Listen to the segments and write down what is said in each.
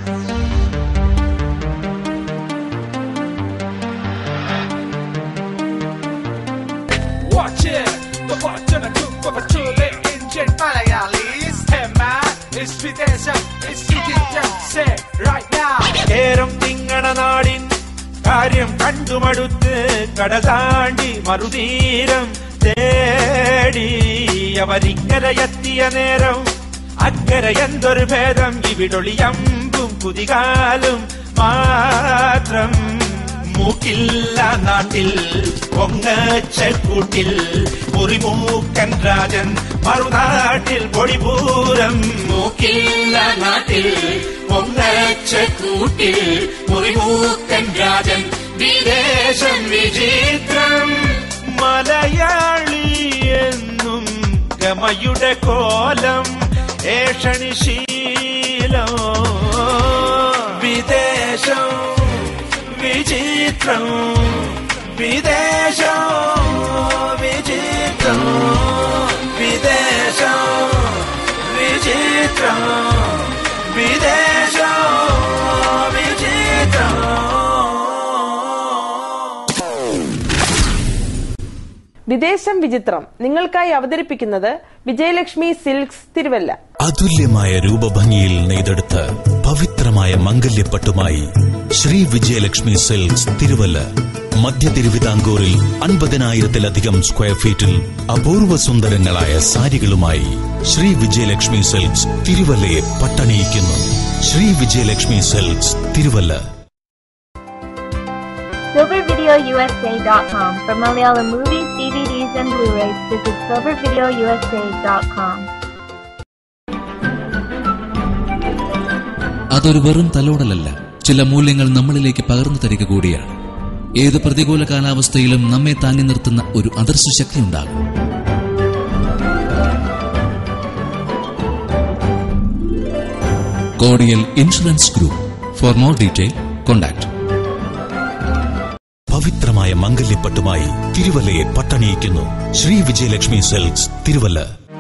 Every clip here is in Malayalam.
Watch it, the button and took of a chile engine Malayalis. Hey man, it's Videsha, it's Videsha, say right now. കേരം തിങ്ങണ നാടിൻ കാര്യം കണ്ടുമടുത്ത് കടതാണ്ടി മറുതീരം തേടി അവരിക്കരയെത്തിയ നേരം അക്കരെ എന്തൊരു ഭേദം ഇവിടൊളിയമ്പും കുതികാലും മാത്രം മൂക്കില്ല നാട്ടിൽ പൊങ്ങച്ചക്കൂട്ടിൽ മുറിമൂക്കൻ രാജൻ മറുനാട്ടിൽ പൊടിപൂരം മൂക്കില്ല നാട്ടിൽ പൊങ്ങച്ചക്കൂട്ടിൽ മുറിമൂക്കൻ രാജൻ വിദേശം വിചിത്രം മലയാളി എന്നും ഗമയുടെ കോലം ഏഷണി ശീലം വിദേശം വിചിത്രം വിദേശം വിചിത്രം വിദേശം വിചിത്രം വിദേശം വിചിത്രം വിദേശം വിചിത്രം നിങ്ങൾക്കായി അവതരിപ്പിക്കുന്നത് വിജയലക്ഷ്മി സിൽക്സ് തിരുവല്ല അതുല്യമായ രൂപഭംഗിയിൽ നെയ്തെടുത്ത പവിത്രമായ മംഗല്യപ്പട്ടുമായി ശ്രീ വിജയലക്ഷ്മി സിൽക്സ് തിരുവല്ല മധ്യ തിരുവിതാംകൂറിൽ അൻപതിനായിരത്തിലധികം സ്ക്വയർ ഫീറ്റിൽ അപൂർവ സുന്ദരങ്ങളായ സാരികളുമായി ശ്രീ വിജയലക്ഷ്മി സിൽക്സ് തിരുവല്ലയെ പട്ടണിയിക്കുന്നു Shri Vijayalakshmi silks Thiruvalla SilverVideoUSA.com for Malayalam movies, DVDs, and Blu-rays. Visit SilverVideoUSA.com. അതൊരു വെറും തലോടലല്ല ചില മൂല്യങ്ങൾ നമ്മളിലേക്ക് പകർന്നു തരിക കൂടിയാണ് ഏത് പ്രതികൂല കാലാവസ്ഥയിലും നമ്മെ താങ്ങി നിർത്തുന്ന ഒരു അദർശ ശക്തി ഉണ്ടാകും കോടിയൽ insurance group for more detail contact പവിത്രമായ മംഗല്യപ്പട്ടുമായി തിരുവല്ലയെ പട്ടണിയിക്കുന്നു ശ്രീ വിജയലക്ഷ്മി സിൽക്സ് തിരുവല്ല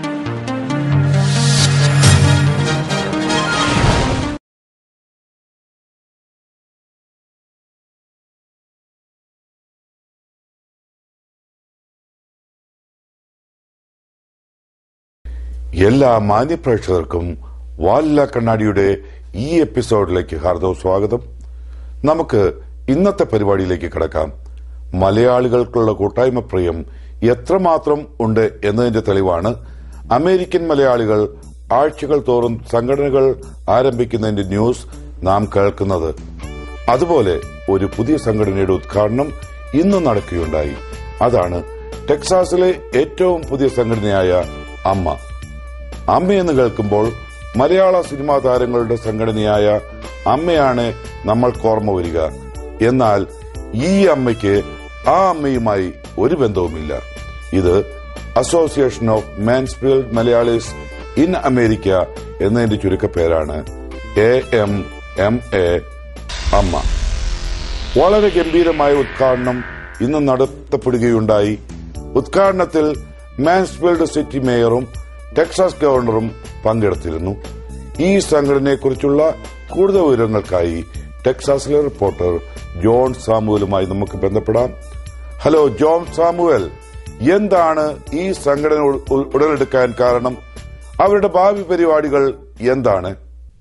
എല്ലാ മാന്യപ്രേക്ഷകർക്കും വാലില്ല കണ്ണാടിയുടെ ഈ എപ്പിസോഡിലേക്ക് ഹാർദവ സ്വാഗതം നമുക്ക് ഇന്നത്തെ പരിപാടിയിലേക്ക് കിടക്കാം മലയാളികൾക്കുള്ള കൂട്ടായ്മ പ്രിയം എത്രമാത്രം ഉണ്ട് എന്നതിന്റെ തെളിവാണ് അമേരിക്കൻ മലയാളികൾ ആഴ്ചകൾ തോറും സംഘടനകൾ ആരംഭിക്കുന്നതിന്റെ ന്യൂസ് നാം കേൾക്കുന്നത് അതുപോലെ ഒരു പുതിയ സംഘടനയുടെ ഉദ്ഘാടനം ഇന്ന് നടക്കുകയുണ്ടായി അതാണ് ടെക്സാസിലെ ഏറ്റവും പുതിയ സംഘടനയായ അമ്മ അമ്മയെന്ന് കേൾക്കുമ്പോൾ മലയാള സിനിമാ താരങ്ങളുടെ സംഘടനയായ അമ്മയാണ് നമ്മൾക്ക് ഓർമ്മ വരിക എന്നാൽ ഈ അമ്മയ്ക്ക് ആ അമ്മയുമായി ഒരു ബന്ധവുമില്ല ഇത് association of Mansfield Malayalees in America എന്നതിന്റെ ചുരുക്കപ്പേരാണ് A M M A Amma വളരെ ഗംഭീരമായ ഉദ്ഘാടനം ഇന്ന് നടത്തപ്പെടുകയുണ്ടായി ഉദ്ഘാടനത്തിൽ മാൻസ്ഫീൽഡ് സിറ്റി മേയറും ടെക്സാസ് ഗവർണറും പങ്കെടുത്തിരുന്നു ഈ സംഘടനയെക്കുറിച്ചുള്ള കൂടുതൽ വിവരങ്ങൾക്കായി ടെക്സാസിലെ റിപ്പോർട്ടർ ജോൺ സാമുവലുമായി നമുക്ക് ബന്ധപ്പെടാം ഹലോ ജോൺ സാമുവൽ എന്താണ് ഈ സംഘടന ഉ- ഉ- ഉടലെടുക്കാൻ കാരണം അവരുടെ ഭാവി പരിപാടികൾ എന്താണ്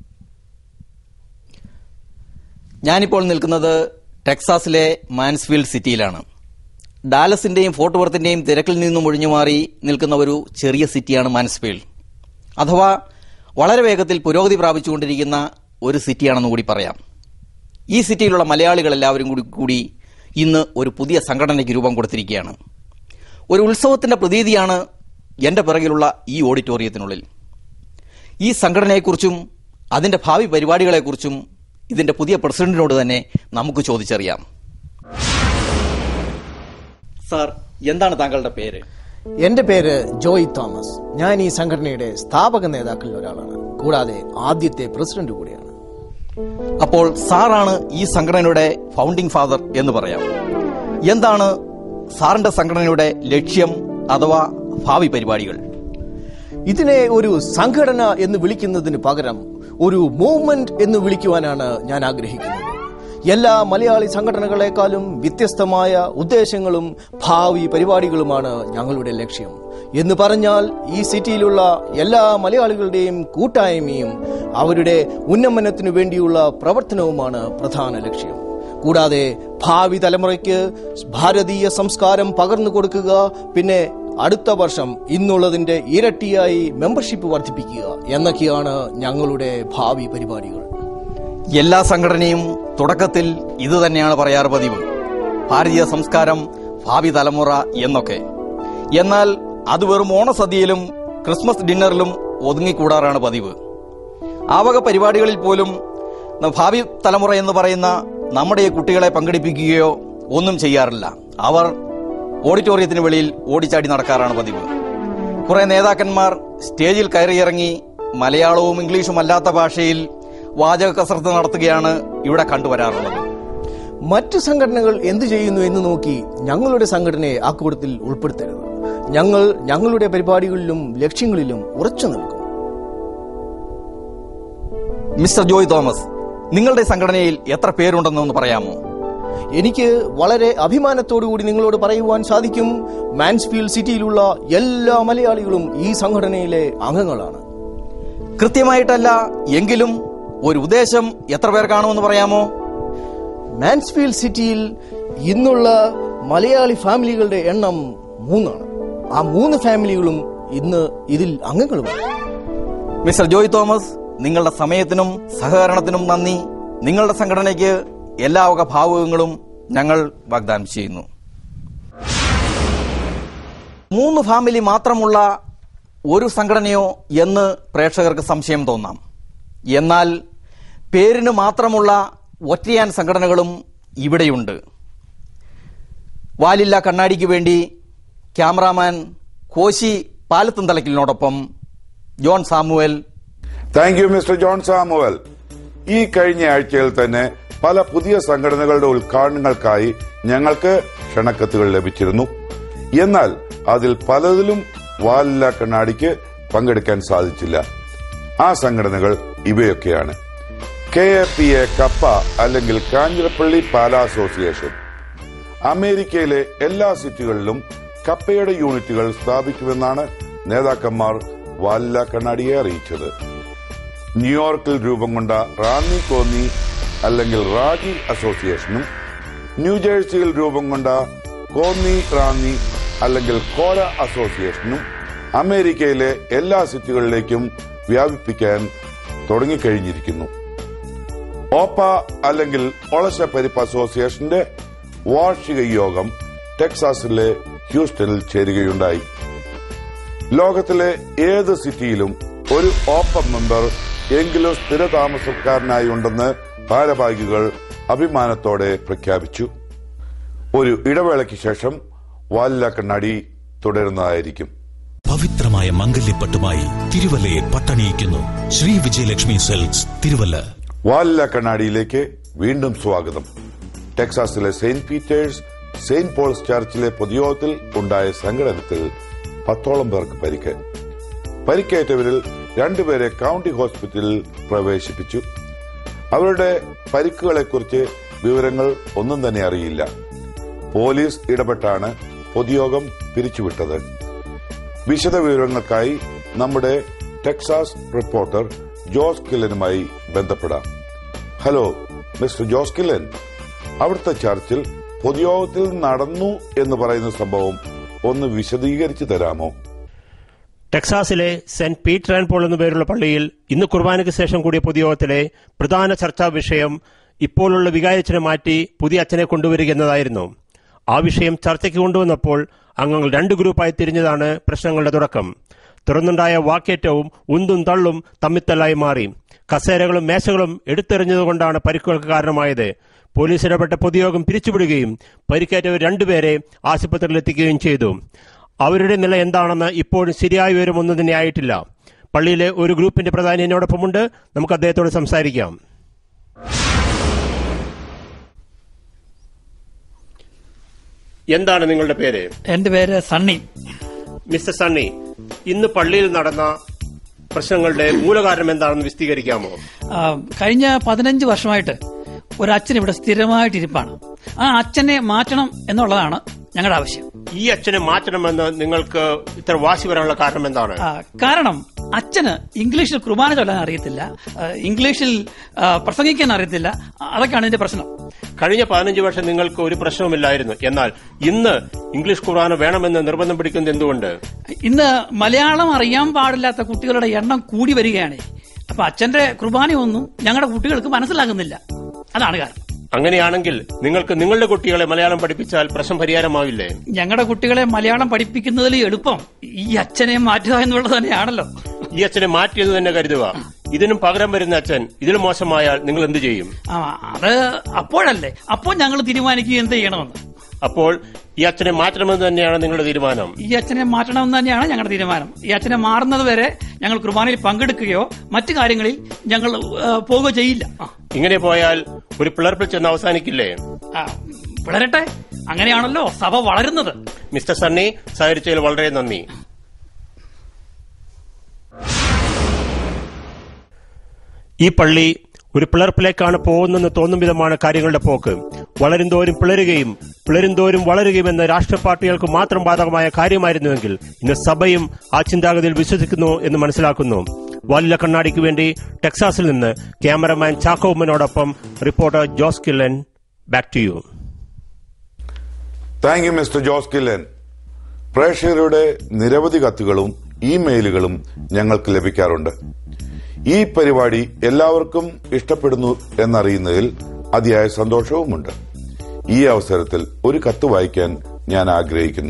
ഞാനിപ്പോൾ നിൽക്കുന്നത് ടെക്സാസിലെ മാൻസ്ഫീൽഡ് സിറ്റിയിലാണ് ഡാലസിന്റെയും ഫോർട്ട് വർത്തിന്റെയും തിരക്കിൽ നിന്നും ഒഴിഞ്ഞുമാറി നിൽക്കുന്ന ഒരു ചെറിയ സിറ്റിയാണ് മാൻസ്ഫീൽഡ് അഥവാ വളരെ വേഗത്തിൽ പുരോഗതി പ്രാപിച്ചുകൊണ്ടിരിക്കുന്ന ഒരു സിറ്റിയാണെന്ന് കൂടി പറയാം ഈ സിറ്റിയിലുള്ള മലയാളികൾ എല്ലാവരും കൂടി കൂടി ഇന്ന് ഒരു പുതിയ സംഘടനയ്ക്ക് രൂപം കൊടുത്തിരിക്കുകയാണ് ഒരു ഉത്സവത്തിന്റെ പ്രതീതിയാണ് എന്റെ പിറകിലുള്ള ഈ ഓഡിറ്റോറിയത്തിനുള്ളിൽ ഈ സംഘടനയെക്കുറിച്ചും അതിന്റെ ഭാവി പരിപാടികളെക്കുറിച്ചും ഇതിന്റെ പുതിയ പ്രസിഡന്റിനോട് തന്നെ നമുക്ക് ചോദിച്ചറിയാം സാർ എന്താണ് താങ്കളുടെ പേര് എന്റെ പേര് ജോയ് തോമസ് ഞാൻ ഈ സംഘടനയുടെ സ്ഥാപക നേതാക്കളിൽ ഒരാളാണ് കൂടാതെ ആദ്യത്തെ പ്രസിഡന്റ് കൂടിയാണ് അപ്പോൾ സാറാണ് ഈ സംഘടനയുടെ ഫൗണ്ടിംഗ് ഫാദർ എന്ന് പറയാം എന്താണ് സാറിന്റെ സംഘടനയുടെ ലക്ഷ്യം അഥവാ ഭാവി പരിപാടികൾ ഇതിനെ ഒരു സംഘടന എന്ന് വിളിക്കുന്നതിന് പകരം ഒരു മൂവ്മെന്റ് എന്ന് വിളിക്കുവാനാണ് ഞാൻ ആഗ്രഹിക്കുന്നത് എല്ലാ മലയാളി സംഘടനകളെക്കാളും വ്യത്യസ്തമായ ഉദ്ദേശങ്ങളും ഭാവി പരിപാടികളുമാണ് ഞങ്ങളുടെ ലക്ഷ്യം എന്ന് പറഞ്ഞാൽ ഈ സിറ്റിയിലുള്ള എല്ലാ മലയാളികളുടെയും കൂട്ടായ്മയും അവരുടെ ഉന്നമനത്തിനു വേണ്ടിയുള്ള പ്രവർത്തനവുമാണ് പ്രധാന ലക്ഷ്യം കൂടാതെ ഭാവി തലമുറയ്ക്ക് ഭാരതീയ സംസ്കാരം പകർന്നു കൊടുക്കുക പിന്നെ അടുത്ത വർഷം ഇന്നുള്ളതിന്റെ ഇരട്ടിയായി മെമ്പർഷിപ്പ് വർദ്ധിപ്പിക്കുക എന്നൊക്കെയാണ് ഞങ്ങളുടെ ഭാവി പരിപാടികൾ എല്ലാ സംഘടനയും തുടക്കത്തിൽ ഇത് തന്നെയാണ് പറയാറ് പതിവ് ഭാരതീയ സംസ്കാരം ഭാവി തലമുറ എന്നൊക്കെ എന്നാൽ അത് വെറും ഓണസദ്യയിലും ക്രിസ്മസ് ഡിന്നറിലും ഒതുങ്ങിക്കൂടാറാണ് പതിവ് ആ വക പരിപാടികളിൽ പോലും ന- ഭാവി തലമുറ എന്ന് പറയുന്ന നമ്മുടെ ഈ കുട്ടികളെ പങ്കെടുപ്പിക്കുകയോ ഒന്നും ചെയ്യാറില്ല അവർ ഓഡിറ്റോറിയത്തിന് വെളിയിൽ ഓടിച്ചാടി നടക്കാറാണ് പതിവ് കുറെ നേതാക്കന്മാർ സ്റ്റേജിൽ കയറിയിറങ്ങി മലയാളവും ഇംഗ്ലീഷും അല്ലാത്ത ഭാഷയിൽ വാചക കസരത്ത് നടത്തുകയാണ് ഇവിടെ കണ്ടുവരാറുള്ളത് മറ്റു സംഘടനകൾ എന്തു ചെയ്യുന്നു എന്ന് നോക്കി ഞങ്ങളുടെ സംഘടനയെ ആ കൂട്ടത്തിൽ ഉൾപ്പെടുത്തരുത് ഞങ്ങൾ ഞങ്ങളുടെ പരിപാടികളിലും ലക്ഷ്യങ്ങളിലും ഉറച്ചു നിൽക്കും മിസ്റ്റർ ജോയ് തോമസ് നിങ്ങളുടെ സംഘടനയിൽ എത്ര പേരുണ്ടെന്നൊന്ന് പറയാമോ എനിക്ക് വളരെ അഭിമാനത്തോടുകൂടി നിങ്ങളോട് പറയുവാൻ സാധിക്കും മാൻസ്ഫീൽഡ് സിറ്റിയിലുള്ള എല്ലാ മലയാളികളും ഈ സംഘടനയിലെ അംഗങ്ങളാണ് കൃത്യമായിട്ടല്ല എങ്കിലും ഒരു ഉദ്ദേശം എത്ര പേർ കാണുമെന്ന് പറയാമോ മാൻസ്ഫീൽഡ് സിറ്റിയിൽ ഇന്നുള്ള മലയാളി ഫാമിലികളുടെ എണ്ണം മൂന്നാണ് ആ മൂന്ന് ഫാമിലികളും ഇന്ന് ഇതിൽ അംഗങ്ങളുമാണ് മിസ്റ്റർ ജോയ് തോമസ് നിങ്ങളുടെ സമയത്തിനും സഹകരണത്തിനും നന്ദി നിങ്ങളുടെ സംഘടനയ്ക്ക് എല്ലാ വക ഭാവുകങ്ങളും ഞങ്ങൾ വാഗ്ദാനം ചെയ്യുന്നു മൂന്ന് ഫാമിലി മാത്രമുള്ള ഒരു സംഘടനയോ എന്ന് പ്രേക്ഷകർക്ക് സംശയം തോന്നാം എന്നാൽ പേരിന് മാത്രമുള്ള ഒറ്റയാൻ സംഘടനകളും ഇവിടെയുണ്ട് വാലില്ല കണ്ണാടിക്ക് വേണ്ടി ക്യാമറാമാൻ കോശി പാലത്തും തലക്കിലിനോടൊപ്പം John Samuel thank you mister John Samuel ഈ കഴിഞ്ഞ ആഴ്ചയിൽ തന്നെ പല പുതിയ സംഘടനകളുടെ ഉദ്ഘാടനങ്ങൾക്കായി ഞങ്ങൾക്ക് ക്ഷണക്കത്തുകൾ ലഭിച്ചിരുന്നു എന്നാൽ അതിൽ പലതിലും വാലില്ല കണ്ണാടിക്ക് പങ്കെടുക്കാൻ സാധിച്ചില്ല ആ സംഘടനകൾ ഇവയൊക്കെയാണ് കെ എ പി എ കപ്പ അല്ലെങ്കിൽ കാഞ്ഞിരപ്പള്ളി പാല അസോസിയേഷൻ അമേരിക്കയിലെ എല്ലാ സിറ്റികളിലും കപ്പയുടെ യൂണിറ്റുകൾ സ്ഥാപിക്കുമെന്നാണ് നേതാക്കന്മാർ വാലില്ല കണ്ണാടിയെ അറിയിച്ചത് ന്യൂയോർക്കിൽ രൂപം കൊണ്ട റാന്നി കോന്നി അല്ലെങ്കിൽ റാജി അസോസിയേഷനും ന്യൂജേഴ്സിയിൽ രൂപം കൊണ്ട കോന്നി റാന്നി അല്ലെങ്കിൽ കോര അസോസിയേഷനും അമേരിക്കയിലെ എല്ലാ സിറ്റികളിലേക്കും വ്യാപിപ്പിക്കാൻ തുടങ്ങിക്കഴിഞ്ഞിരിക്കുന്നു ഓപ്പ അല്ലെങ്കിൽ ഒളശപ്പരിപ്പ് അസോസിയേഷന്റെ വാർഷിക യോഗം ടെക്സാസിലെ ഹ്യൂസ്റ്റണിൽ ചേരുകയുണ്ടായി ലോകത്തിലെ ഏത് സിറ്റിയിലും ഒരു ഓപ്പ മെമ്പർ എങ്കിലും സ്ഥിര താമസക്കാരനായി ഉണ്ടെന്ന് ഭാരവാഹികൾ അഭിമാനത്തോടെ പ്രഖ്യാപിച്ചു ഒരു ഇടവേളയ്ക്ക് ശേഷം വാലില കണ്ണാടി തുടരുന്നതായിരിക്കും പവിത്രമായ മംഗല്യപ്പട്ടുമായി തിരുവല്ലയെ പട്ടണിയിക്കുന്നു ശ്രീ വിജയലക്ഷ്മി സെൽസ് തിരുവല്ല വാലില കണ്ണാടിയിലേക്ക് വീണ്ടും സ്വാഗതം ടെക്സാസിലെ സെയിന്റ് പീറ്റേഴ്സ് സെയിന്റ് പോൾസ് ചർച്ചിലെ പൊതുയോഗത്തിൽ ഉണ്ടായ സങ്കടത്തിൽ പത്തോളം പേർക്ക് പരിക്ക് പരിക്കേറ്റവരിൽ രണ്ടുപേരെ കൌണ്ടി ഹോസ്പിറ്റലിൽ പ്രവേശിപ്പിച്ചു അവരുടെ പരിക്കുകളെക്കുറിച്ച് വിവരങ്ങൾ ഒന്നും തന്നെ അറിയില്ല പോലീസ് ഇടപെട്ടാണ് പൊതുയോഗം പിരിച്ചുവിട്ടത് വിശദവിവരങ്ങൾക്കായി നമ്മുടെ ടെക്സാസ് റിപ്പോർട്ടർ ജോസ് കില്ലനുമായി ബന്ധപ്പെടാം ഹലോ മിസ്റ്റർ ജോസ് കില്ലൻ അവിടുത്തെ ചർച്ചിൽ പൊതുയോഗത്തിൽ നടന്നു എന്ന് പറയുന്ന സംഭവം ഒന്ന് വിശദീകരിച്ചു തരാമോ ടെക്സാസിലെ സെന്റ് പീറ്റർ ആൻഡ് പോൾ എന്നു പേരുള്ള പള്ളിയിൽ ഇന്ന് കുർബാനയ്ക്ക് ശേഷം കൂടിയ പൊതുയോഗത്തിലെ പ്രധാന ചർച്ചാ വിഷയം ഇപ്പോഴുള്ള വികാരിച്ചനെ മാറ്റി പുതിയ അച്ഛനെ കൊണ്ടുവരിക എന്നതായിരുന്നു ആ വിഷയം ചർച്ചയ്ക്ക് കൊണ്ടുവന്നപ്പോൾ അംഗങ്ങൾ രണ്ട് ഗ്രൂപ്പായി തിരിഞ്ഞതാണ് പ്രശ്നങ്ങളുടെ തുടക്കം തുറന്നുണ്ടായ വാക്കേറ്റവും ഉന്തും തള്ളും തമ്മിത്തല്ലായി മാറി കസേരകളും മേശകളും എടുത്തെറിഞ്ഞതുകൊണ്ടാണ് പരിക്കുകൾക്ക് കാരണമായത് പോലീസ് ഇടപെട്ട പൊതുയോഗം പിരിച്ചുവിടുകയും പരിക്കേറ്റവർ രണ്ടുപേരെ ആശുപത്രിയിൽ എത്തിക്കുകയും ചെയ്തു അവരുടെ നില എന്താണെന്ന് ഇപ്പോഴും ശരിയായ വിവരമൊന്നും തന്നെ ആയിട്ടില്ല പള്ളിയിലെ ഒരു ഗ്രൂപ്പിന്റെ പ്രധാനി എന്നോടൊപ്പമുണ്ട് നമുക്ക് അദ്ദേഹത്തോട് സംസാരിക്കാം എന്താണ് നിങ്ങളുടെ പേര് എന്റെ പേര് സണ്ണി മിസ്റ്റർ സണ്ണി ഇന്ന് പള്ളിയിൽ നടന്ന പ്രശ്നങ്ങളുടെ മൂലകാരണം എന്താണെന്ന് വിശദീകരിക്കാമോ ആ, കഴിഞ്ഞ പതിനഞ്ച് വർഷമായിട്ട് ഒരു അച്ഛൻ ഇവിടെ സ്ഥിരമായിട്ട് ഇരിപ്പാണ് ആ അച്ഛനെ മാറ്റണം എന്നുള്ളതാണ് ഞങ്ങളുടെ ആവശ്യം ഈ അച്ഛനെ മാറ്റണമെന്ന് നിങ്ങൾക്ക് ഇത്ര വാശി വരാനുള്ള കാരണം എന്താണ് ആ, കാരണം അച്ഛന് ഇംഗ്ലീഷിൽ കുർബാന ചൊല്ലാൻ അറിയത്തില്ല ആ, ഇംഗ്ലീഷിൽ ആ, പ്രസംഗിക്കാൻ അറിയത്തില്ല അതൊക്കെയാണ് ഇതിന്റെ പ്രശ്നം കഴിഞ്ഞ പതിനഞ്ച് വർഷം നിങ്ങൾക്ക് ഒരു പ്രശ്നവുമില്ലായിരുന്നു എന്നാൽ ഇന്ന് ഇംഗ്ലീഷ് കുർബാന വേണമെന്ന് നിർബന്ധം പിടിക്കുന്നത് എന്തുകൊണ്ട് ഇന്ന് മലയാളം അറിയാൻ പാടില്ലാത്ത കുട്ടികളുടെ എണ്ണം കൂടി വരികയാണ് അപ്പൊ അച്ഛന്റെ കുർബാനയൊന്നും ഞങ്ങളുടെ കുട്ടികൾക്ക് മനസ്സിലാകുന്നില്ല അതാണ് കാരണം അങ്ങനെയാണെങ്കിൽ നിങ്ങൾക്ക് നിങ്ങളുടെ കുട്ടികളെ മലയാളം പഠിപ്പിച്ചാൽ പ്രശ്നം പരിഹാരമാവില്ലേ ഞങ്ങളുടെ കുട്ടികളെ മലയാളം പഠിപ്പിക്കുന്നതിൽ എളുപ്പം ഈ അച്ഛനെ മാറ്റുക എന്നുള്ളത് തന്നെയാണല്ലോ ഈ അച്ഛനെ മാറ്റിയത് തന്നെ കരുതുക ഇതിനും പകരം വരുന്ന അച്ഛൻ ഇതിലും മോശമായാൽ നിങ്ങൾ എന്ത് ചെയ്യും ആ അത് അപ്പോഴല്ലേ അപ്പോൾ ഞങ്ങൾ തീരുമാനിക്കുക എന്ത് ചെയ്യണമെന്ന് അപ്പോൾ ഈ അച്ഛനെ മാറ്റണമെന്ന് തന്നെയാണ് നിങ്ങളുടെ തീരുമാനം ഈ അച്ഛനെ മാറ്റണമെന്ന് തന്നെയാണ് ഞങ്ങളുടെ തീരുമാനം ഈ അച്ഛനെ മാറുന്നത് വരെ ഞങ്ങൾ കുർബാനയിൽ പങ്കെടുക്കുകയോ മറ്റു കാര്യങ്ങളിൽ ഞങ്ങൾ ആ, പോവുകയോ ചെയ്യില്ല ആ, ഇങ്ങനെ പോയാൽ ഒരു പിളർപ്പിൽ ചെന്ന് അവസാനിക്കില്ലേ ആ, പിളരട്ടെ അങ്ങനെയാണല്ലോ സഭ വളരുന്നത് മിസ്റ്റർ സണ്ണി സഹകരിച്ചതിൽ വളരെ നന്ദി ഈ പള്ളി ഒരു പിളർപ്പിലേക്കാണ് പോകുന്നെന്ന് തോന്നും വിധമാണ് കാര്യങ്ങളുടെ പോക്ക് വളരുംതോറും പിളരുകയും പിളരുംതോറും വളരുകയും എന്ന രാഷ്ട്രീയ പാർട്ടികൾക്ക് മാത്രം ബാധകമായ കാര്യമായിരുന്നുവെങ്കിൽ ഇന്ന് സഭയും ആ ചിന്താഗതിയിൽ വിശ്വസിക്കുന്നു എന്ന് മനസ്സിലാക്കുന്നു വാലില കണ്ണാടിക്ക് വേണ്ടി ടെക്സാസിൽ നിന്ന് ക്യാമറമാൻ ചാക്കോമ്മനോടൊപ്പം reporter Jose Killan back to you thank you mister Jose Killan പ്രേക്ഷകരുടെ നിരവധി കത്തുകളും ഇമെയിലുകളും ഞങ്ങൾക്ക് ലഭിക്കാറുണ്ട് ഈ പരിപാടി എല്ലാവർക്കും ഇഷ്ടപ്പെടുന്നു എന്നറിയുന്നതിൽ അതിയായ സന്തോഷവുമുണ്ട് ഈ അവസരത്തിൽ ഒരു കത്ത് വായിക്കാൻ ഞാൻ ആഗ്രഹിക്കുന്നു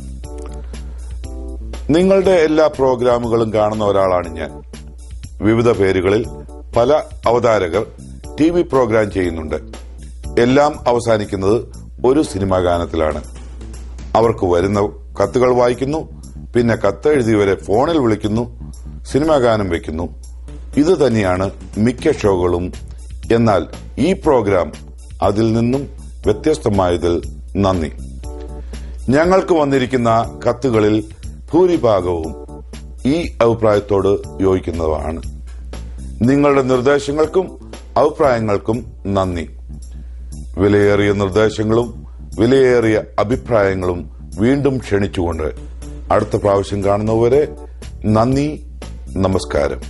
നിങ്ങളുടെ എല്ലാ പ്രോഗ്രാമുകളും കാണുന്ന ഒരാളാണ് ഞാൻ വിവിധ പേരുകളിൽ പല അവതാരകർ ടി വി പ്രോഗ്രാം ചെയ്യുന്നുണ്ട് എല്ലാം അവസാനിക്കുന്നത് ഒരു സിനിമാ ഗാനത്തിലാണ് അവർക്ക് വരുന്ന കത്തുകൾ വായിക്കുന്നു പിന്നെ കത്ത് എഴുതിയവരെ ഫോണിൽ വിളിക്കുന്നു സിനിമാ ഗാനം വെക്കുന്നു ഇത് തന്നെയാണ് മിക്ക ഷോകളും എന്നാൽ ഈ പ്രോഗ്രാം അതിൽ നിന്നും വ്യത്യസ്തമായതിൽ നന്ദി ഞങ്ങൾക്ക് വന്നിരിക്കുന്ന കത്തുകളിൽ ഭൂരിഭാഗവും ഈ അഭിപ്രായത്തോട് യോജിക്കുന്നതാണ് നിങ്ങളുടെ നിർദ്ദേശങ്ങൾക്കും അഭിപ്രായങ്ങൾക്കും നന്ദി വിലയേറിയ നിർദ്ദേശങ്ങളും വിലയേറിയ അഭിപ്രായങ്ങളും വീണ്ടും ക്ഷണിച്ചുകൊണ്ട് അടുത്ത പ്രാവശ്യം കാണുന്നവരെ നന്ദി നമസ്കാരം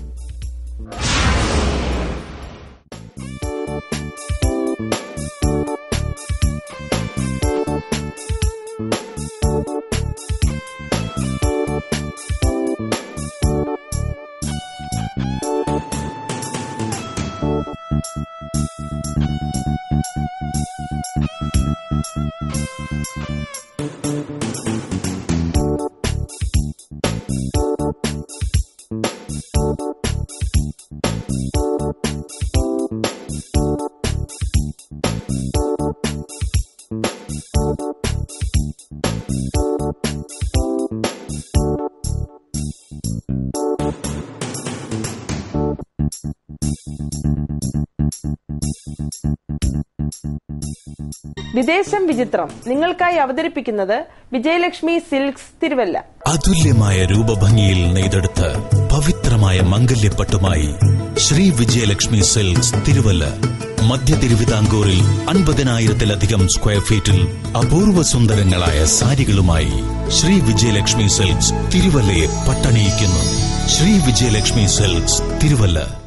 വിദേശം വിചിത്രം നിങ്ങൾക്കായി അവതരിപ്പിക്കുന്നത് വിജയലക്ഷ്മി സിൽക്സ് തിരുവല്ല അതുല്യമായ രൂപഭംഗിയിൽ നെയ്തെടുത്ത് പവിത്രമായ മംഗല്യപ്പട്ടുമായി ശ്രീ വിജയലക്ഷ്മി സിൽക്സ് തിരുവല്ല മധ്യ തിരുവിതാംകൂറിൽ അൻപതിനായിരത്തിലധികം സ്ക്വയർ ഫീറ്റിൽ അപൂർവ സുന്ദരങ്ങളായ സാരികളുമായി ശ്രീ വിജയലക്ഷ്മി സിൽക്സ് തിരുവല്ലയെ പട്ടണിയിക്കുന്നു ശ്രീ വിജയലക്ഷ്മി സിൽക്സ് തിരുവല്ല